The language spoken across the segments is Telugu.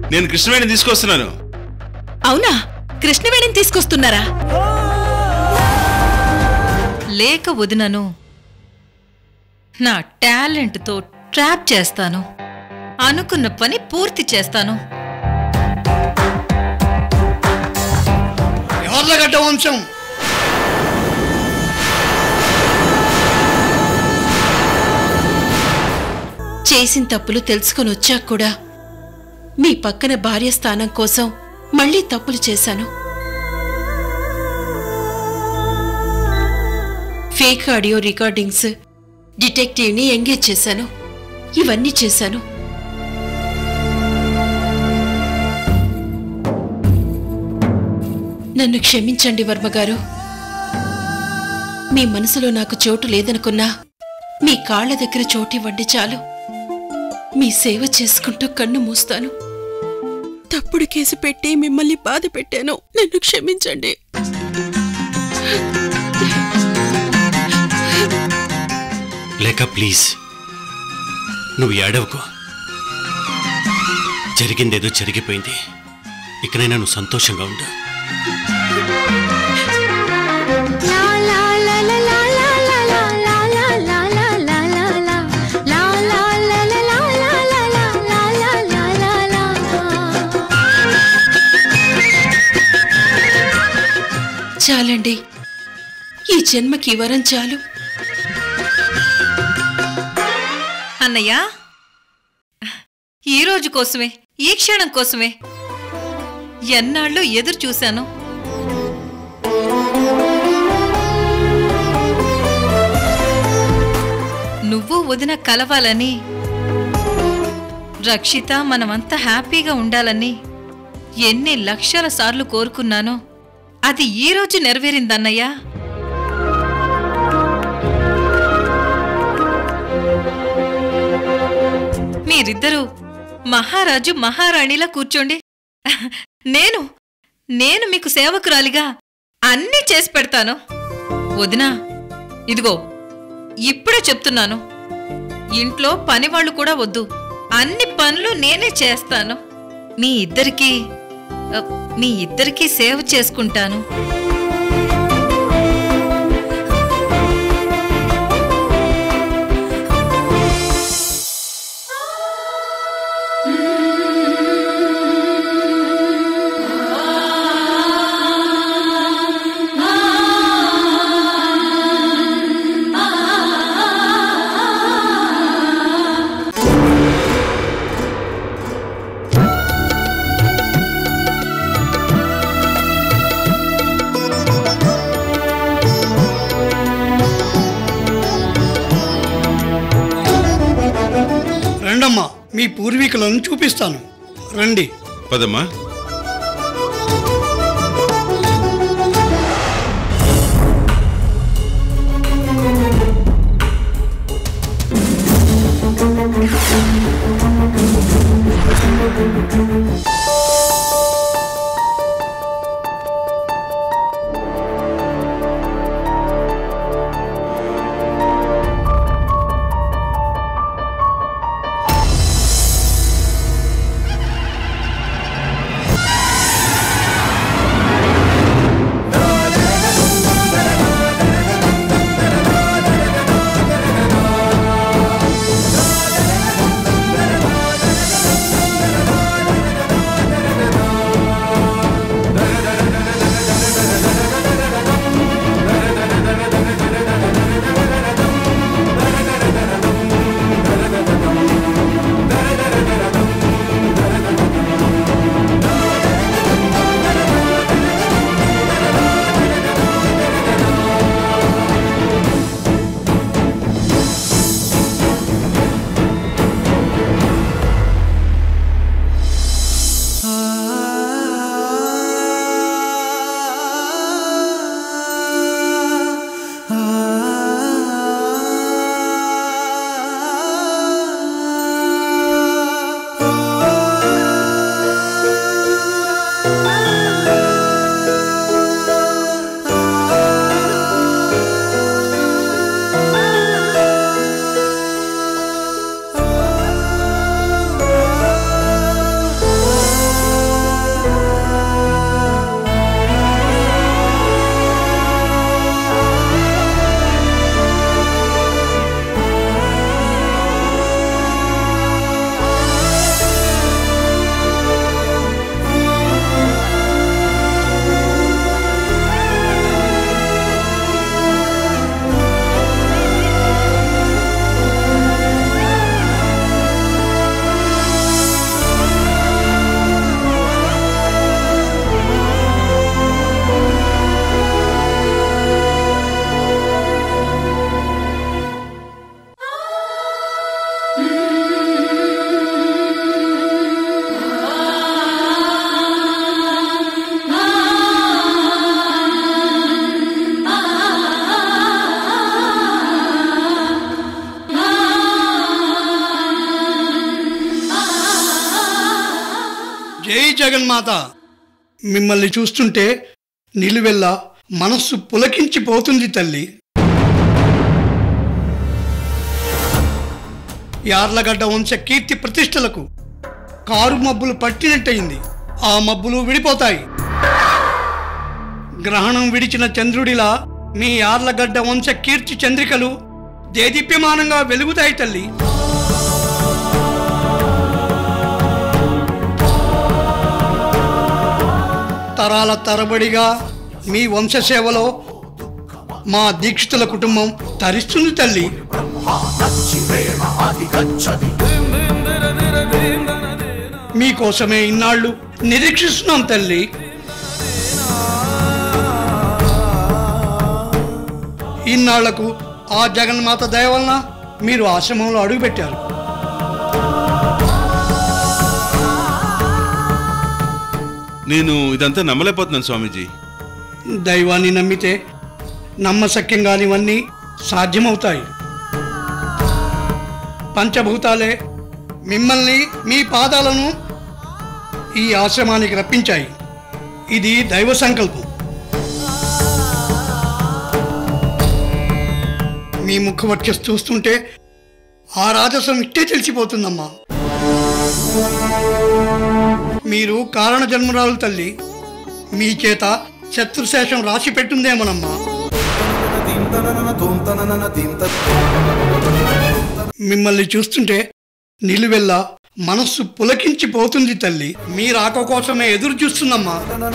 నేను కృష్ణవేణి తీసుకొస్తున్నాను అవునా కృష్ణవేణిని తీసుకొస్తున్నారా లేక వదినను నా టాలెంట్తో ట్రాప్ చేస్తాను అనుకున్న పని పూర్తి చేస్తాను ఎవర్లగడ్డ వంశం చేసిన తప్పులు తెలుసుకొని వచ్చాక కూడా మీ పక్కన భార్య స్థానం కోసం మళ్ళీ తప్పులు చేశాను ఫేక్ ఆడియో రికార్డింగ్స్ డిటెక్టివ్ని ఎంగేజ్ చేశాను ఇవన్నీ చేశాను నన్ను క్షమించండి వర్మగారు మీ మనసులో నాకు చోటు లేదనుకున్నా మీ కాళ్ళ దగ్గర చోటు ఇవ్వండి చాలు మీ సేవ చేసుకుంటూ కన్ను మూస్తాను తప్పుడు కేసు పెట్టి మిమ్మల్ని బాధ పెట్టాను నన్ను క్షమించండి లేక ప్లీజ్ నువ్వు ఏడవకు జరిగిందేదో జరిగిపోయింది ఇకనైనా నువ్వు సంతోషంగా ఉండు చాలండి ఈ జన్మకి ఈ వరం చాలు అన్నయ్య ఈ రోజు కోసమే ఈ క్షణం కోసమే ఎన్నాళ్ళు ఎదురు చూశాను నువ్వు వదిన కలవాలని రక్షిత మనమంతా హ్యాపీగా ఉండాలని ఎన్ని లక్షల సార్లు కోరుకున్నానో అది ఈ రోజు నెరవేరిందన్నయ్యా మీరిద్దరూ మహారాజు మహారాణిలా కూర్చోండి నేను నేను మీకు సేవకురాలిగా అన్నీ చేసి పెడతాను వదినా ఇదిగో ఇప్పుడే చెప్తున్నాను ఇంట్లో పనివాళ్ళు కూడా వద్దు అన్ని పనులు నేనే చేస్తాను మీ ఇద్దరికీ అ, మీ ఇద్దరికీ సేవ చేసుకుంటాను రండమ్మా మీ పూర్వీకులను చూపిస్తాను రండి పదమ్మా జగన్మాత మిమ్మల్ని చూస్తుంటే నిలువెల్ల మనస్సు పులకించిపోతుంది తల్లి యార్లగడ్డ వంశ కీర్తి ప్రతిష్టలకు కారు మబ్బులు పట్టినట్టయింది ఆ మబ్బులు విడిపోతాయి గ్రహణం విడిచిన చంద్రుడిలా మీ యార్లగడ్డ వంశ కీర్తి చంద్రికలు దేదీప్యమానంగా వెలుగుతాయి తల్లి తరాల తరబడిగా మీ వంశసేవలో మా దీక్షితుల కుటుంబం తరిస్తుంది తల్లి మీకోసమే ఇన్నాళ్ళు నిరీక్షిస్తున్నాం తల్లి ఇన్నాళ్లకు ఆ జగన్మాత దయ వలన మీరు ఆశ్రమంలో అడుగుపెట్టారు నేను ఇదంతా నమ్మలేకపోతున్నాను స్వామీజీ దైవాన్ని నమ్మితే నమ్మశక్యం కానివన్నీ సాధ్యమవుతాయి పంచభూతాలే మిమ్మల్ని మీ పాదాలను ఈ ఆశ్రమానికి రప్పించాయి ఇది దైవ సంకల్పం మీ ముఖవర్చస్ చూస్తుంటే ఆ రాజసం ఇట్టే తెలిసిపోతుందమ్మా మీరు కారణ జన్మరాలు తల్లి మీ చేత శత్రుశేషం రాసి పెట్టుందేమోనమ్మా మిమ్మల్ని చూస్తుంటే నిలువెల్ల మనస్సు పులకించిపోతుంది తల్లి మీ రాక కోసమే ఎదురు చూస్తుందమ్మా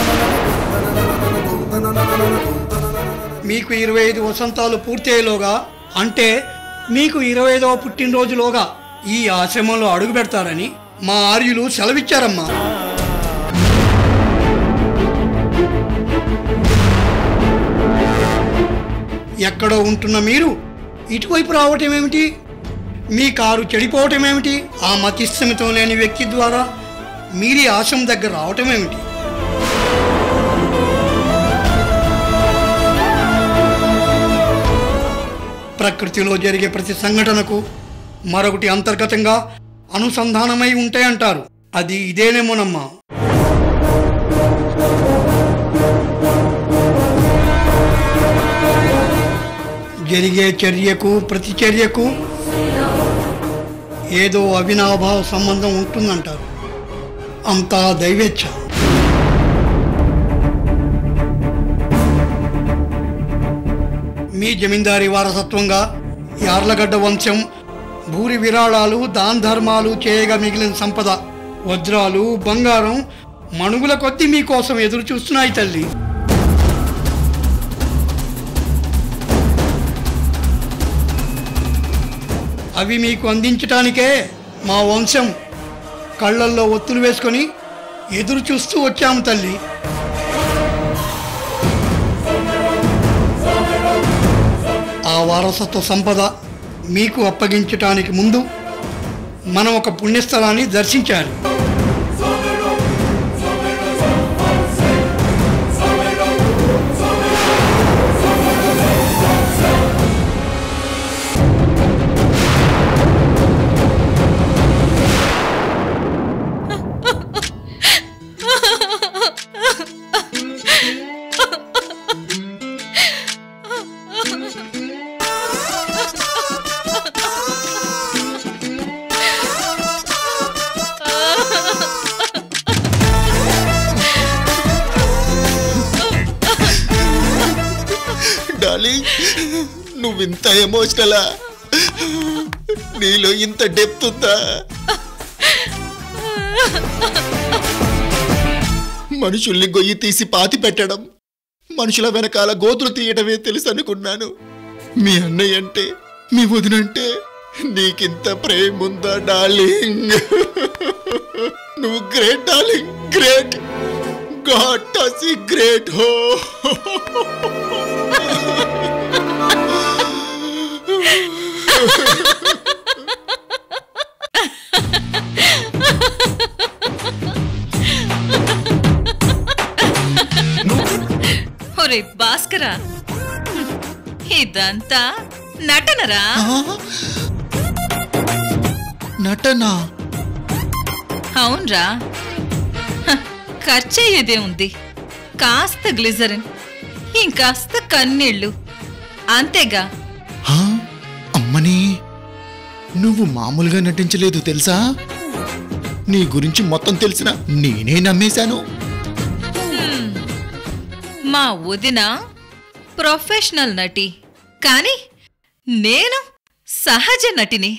మీకు ఇరవై ఐదు వసంతాలు పూర్తయ్యేలోగా అంటే మీకు ఇరవై ఐదవ పుట్టినరోజులోగా ఈ ఆశ్రమంలో అడుగు పెడతారని మా ఆర్యులు సెలవిచ్చారమ్మా ఎక్కడో ఉంటున్న మీరు ఇటువైపు రావటం ఏమిటి మీ కారు చెడిపోవటం ఏమిటి ఆ మతిస్థమితం లేని వ్యక్తి ద్వారా మీరి ఆశ్రమం దగ్గర రావటం ఏమిటి ప్రకృతిలో జరిగే ప్రతి సంఘటనకు మరొకటి అంతర్గతంగా అనుసంధానమై ఉంటాయంటారు అది ఇదేనేమోనమ్మా జరిగే చర్యకు ప్రతి చర్యకు ఏదో అవినాభావ సంబంధం ఉంటుందంటారు అంతా దైవేచ్ఛ మీ జమీందారీ వారసత్వంగా యార్లగడ్డ వంశం భూరి విరాళాలు దాన ధర్మాలు చేయగా మిగిలిన సంపద వజ్రాలు బంగారం మణుగుల కొద్దీ మీకోసం ఎదురు చూస్తున్నాయి తల్లి అవి మీకు అందించటానికే మా వంశం కళ్ళల్లో ఒత్తులు వేసుకొని ఎదురు చూస్తూ వచ్చాము తల్లి ఆ వారసత్వ సంపద మీకు అప్పగించటానికి ముందు మనం ఒక పుణ్యస్థలాన్ని దర్శించాలి డార్లింగ్ నువ్వింత ఎమోషనలా నీలో ఇంత డెప్త్ ఉందా మనుషుల్ని గొయ్యి తీసి పాతి పెట్టడం మనుషుల వెనకాల గోతులు తీయడమే తెలుసు అనుకున్నాను మీ అన్నయ్య అంటే మీ వదినంటే నీకింత ప్రేమ ఉందా డార్లింగ్ నువ్వు గ్రేట్ డార్లింగ్ గ్రేట్ గాడ్ టస్ గ్రేట్ హో ఒరే భాస్కరా ఇదంతా నటనరా నటనా అవునరా హ, ఖర్చయ్యేదే ఉంది కాస్త గ్లిజరిన్ ఇంకాస్త కన్నీళ్ళు అంతేగా హా? అమ్మని నువ్వు మామూలుగా నటించలేదు తెలుసా నీ గురించి మొత్తం తెలిసిన నేనే నమ్మేశాను మా వదిన ప్రొఫెషనల్ నటి కానీ నేను సహజ నటిని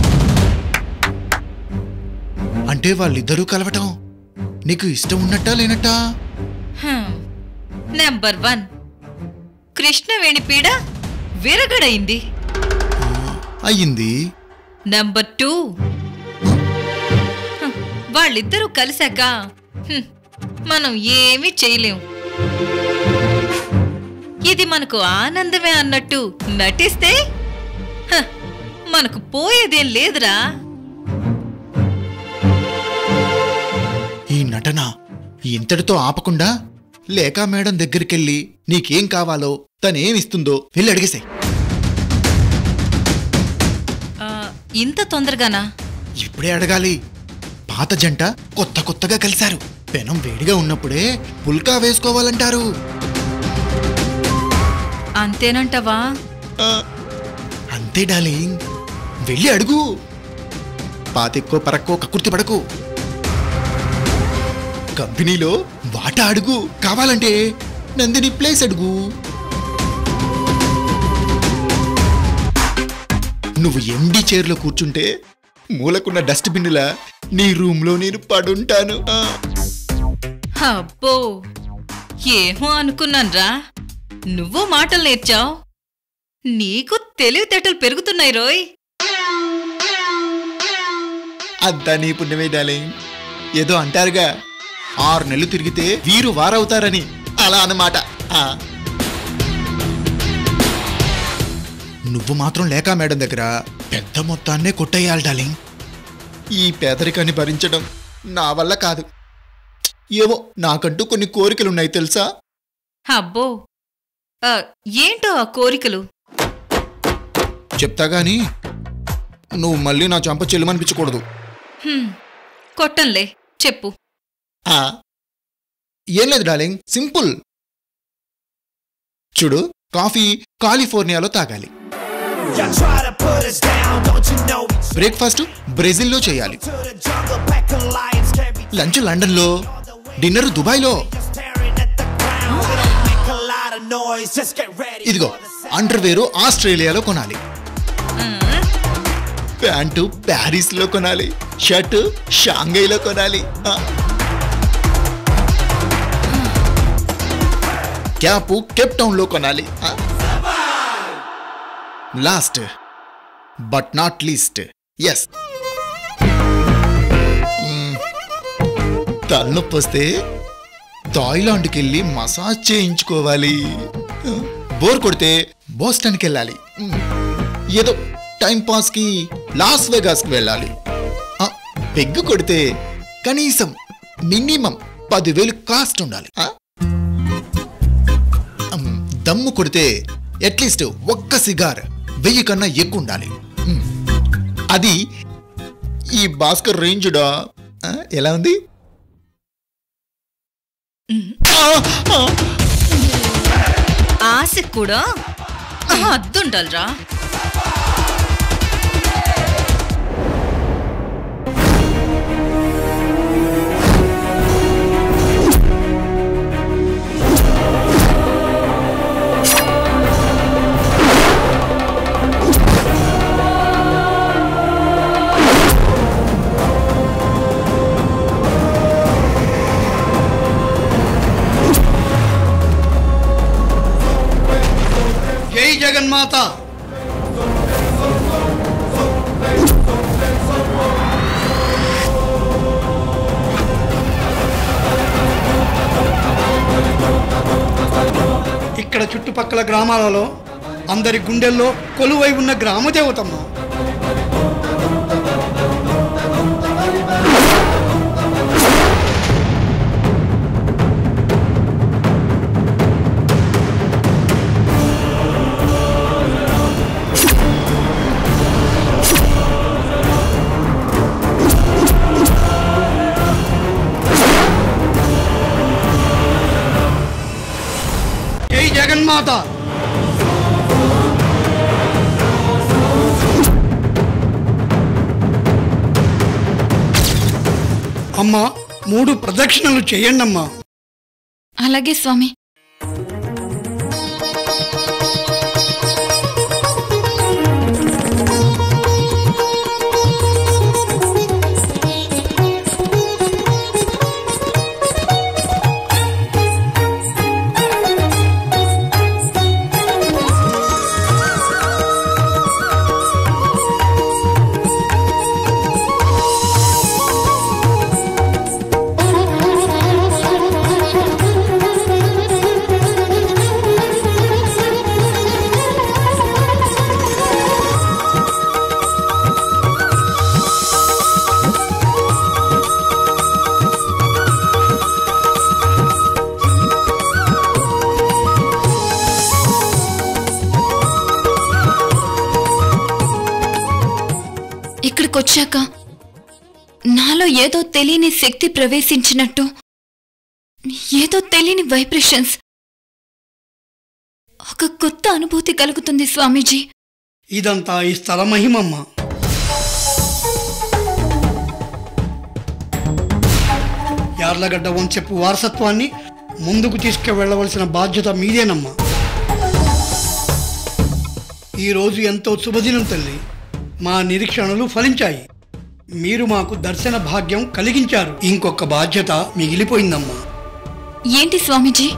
అంటే వాళ్ళిద్దరూ కలవటం నీకు ఇష్టం ఉన్నట్టా లేనట్టా హ్మ్. నెంబర్ వన్ కృష్ణవేణి పీడ విరగడైంది అయ్యింది నెంబర్ టూ హ్మ్. వాళ్ళిద్దరూ కలిశాక హ్మ్, మనం ఏమీ చేయలేం ఇది మనకు ఆనందమే అన్నట్టు నటిస్తే హ, మనకు పోయేదేం లేదురా ఈ నటన ఇంతటితో ఆపకుండా లేక మేడం దగ్గరికెళ్ళి నీకేం కావాలో తనేమిస్తుందో వెళ్ళి అడిగేసాయి ఆ, ఇంత తొందరగానా ఇప్పుడే అడగాలి పాత జంట కొత్త కొత్తగా కలిశారు పెనం వేడిగా ఉన్నప్పుడే పుల్కా వేసుకోవాలంటారు అంతేనంటవా ఆ, అంతే డార్లింగ్ వెళ్ళి అడుగు పాతెక్కో పరక్కో కక్కుర్తి పడకు కంపెనీలో వాటా అడుగు కావాలంటే నందిని ప్లేస్ అడుగు నువ్వు ఎండి చైర్లో కూర్చుంటే మూలకున్న డస్ట్ బిన్నులా నీ రూమ్లో నేను పడుంటాను ఆ. అబ్బో ఏమో అనుకున్నాన్రా నువ్వు మాటలు నేర్చావు నీకు తెలివితేటలు పెరుగుతున్నాయి రోయ్ అంతా నీ పుణ్యమే డార్లింగ్ ఏదో అంటారుగా ఆరు నెలలు తిరిగితే వీరు వారవుతారని అలా అన్నమాట ఆ. నువ్వు మాత్రం లేక మేడం దగ్గర పెద్ద మొత్తాన్నే కొట్టేయాలి డార్లింగ్ ఈ పేదరికాన్ని భరించడం నా వల్ల కాదు ఏవో నాకంటూ కొన్ని కోరికలున్నాయి తెలుసా అబ్బో ఆ, ఏంటో ఆ కోరికలు చెప్తా గాని నువ్వు మళ్ళీ నా చంప చెల్లుమనిపించకూడదు హ్మ్, కొట్టంలే చెప్పు ఆ ఏం లేదు డార్లింగ్ సింపుల్ చూడు కాఫీ కాలిఫోర్నియాలో తాగాలి Y'all try to put us down, don't you know we took breakfast బ్రెజిల్లో చేయాలి to the jungle, pack of lions can't be lunch లండన్లో డిన్నర్ దుబాయ్లో staring at the ground. We don't make a lot of noise, just get ready. ఇదిగో for the sound. అండర్వేరు ఆస్ట్రేలియాలో కొనాలి ప్యాంటు ప్యారిస్లో కొనాలి షర్ట్ షాంఘైలో కొనాలి ఆ. క్యాపు కేప్ టౌన్లో కొనాలి ఆ. లాస్ట్ బట్ నాట్ లీస్ట్ ఎస్ తలనొప్పి వస్తే థాయిలాండ్కి వెళ్ళి మసాజ్ చేయించుకోవాలి బోర్ కొడితే బోస్టన్కి వెళ్ళాలి మ్. ఏదో టైం పాస్కి లాస్ వెగాస్కి వెళ్ళాలి ఆ, పెగ్గు కొడితే కనీసం మినిమం పదివేలు కాస్ట్ ఉండాలి ఆ? మ్, దమ్ము కొడితే అట్లీస్ట్ ఒక్క సిగార్ వెయ్యి కన్నా ఎక్కువ ఉండాలి మ్. అది ఈ భాస్కర్ రేంజ్డా ఆ, ఎలా ఉంది ఆ, ఆ. ఆశకు కూడా అద్దుండాలిరా జై జగన్మాత ఇక్కడ చుట్టుపక్కల గ్రామాలలో అందరి గుండెల్లో కొలువై ఉన్న గ్రామదేవతమ్మ జగన్మాత అమ్మా మూడు ప్రదక్షిణలు చేయండమ్మా అలాగే స్వామి ఇక్కడికొచ్చాక నాలో ఏదో తెలియని శక్తి ప్రవేశించినట్టు ఏదో తెలియని వైబ్రేషన్స్ ఒక కొత్త అనుభూతి కలుగుతుంది స్వామీజీ ఇదంతా ఈ స్థల మహిమమ్మ యార్లగడ్డ వంశపు వారసత్వాన్ని ముందుకు తీసుకువెళ్ళవలసిన బాధ్యత మీదేనమ్మా ఈరోజు ఎంతో శుభదినం తల్లి మా నిరీక్షణలు ఫలించాయి మీరు మాకు దర్శన భాగ్యం కలిగించారు ఇంకొక బాధ్యత మిగిలిపోయిందమ్మా ఏంటి స్వామీజీ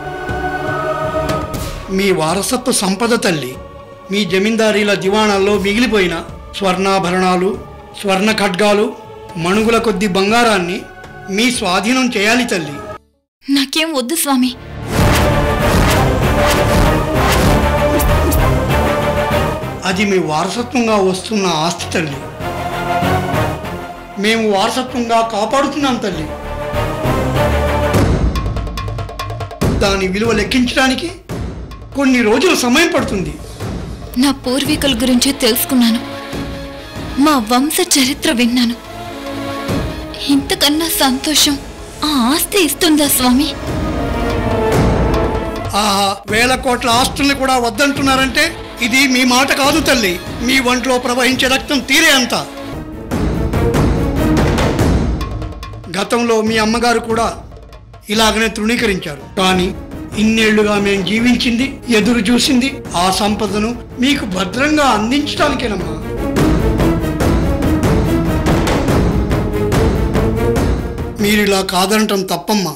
మీ వారసత్వ సంపద తల్లి మీ జమీందారీల దివాణాల్లో మిగిలిపోయిన స్వర్ణాభరణాలు స్వర్ణ ఖడ్గాలు మణుగుల కొద్ది బంగారాన్ని మీ స్వాధీనం చేయాలి తల్లి నాకేం వద్దు స్వామి అది మీ వారసత్వంగా వస్తున్న ఆస్తి తల్లి మేము వారసత్వంగా కాపాడుతున్నాం తల్లి దాని విలువ లెక్కించడానికి కొన్ని రోజుల సమయం పడుతుంది నా పూర్వీకుల గురించి తెలుసుకున్నాను మా వంశ చరిత్ర విన్నాను ఇంతకన్నా సంతోషం ఆ ఆస్తి ఇస్తుందా స్వామి ఆహా వేల కోట్ల ఆస్తుల్ని కూడా వద్దంటున్నారంటే ఇది మీ మాట కాదు తల్లి మీ ఒంట్లో ప్రవహించే రక్తం తీరే అంత గతంలో మీ అమ్మగారు కూడా ఇలాగనే తృణీకరించారు కానీ ఇన్నేళ్లుగా మేము జీవించింది ఎదురు చూసింది ఆ సంపదను మీకు భద్రంగా అందించడానికేనమ్మా మీరిలా కాదనటం తప్పమ్మా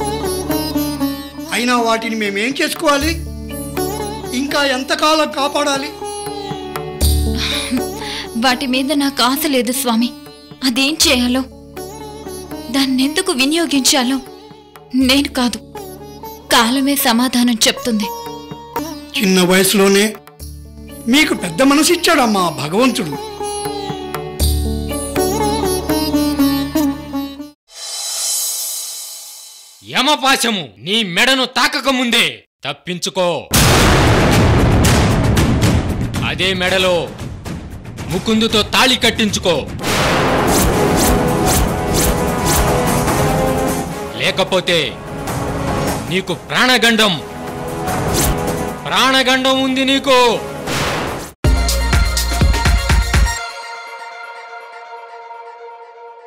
అయినా వాటిని మేమేం చేసుకోవాలి ఇంకా ఎంతకాలం కాపాడాలి వాటి మీద నాకు ఆశ లేదు స్వామి అదేం చేయాలో దాన్నెందుకు వినియోగించాలో నేను కాదు కాలమే సమాధానం చెప్తుంది చిన్న వయసులోనే మీకు పెద్ద మనసు ఇచ్చాడమ్మా భగవంతుడు యమపాశము నీ మెడను తాకకముందే తప్పించుకో అదే మెడలో ముకుందుతో తాళి కట్టించుకో లేకపోతే నీకు ప్రాణగండం ప్రాణగండం ఉంది నీకు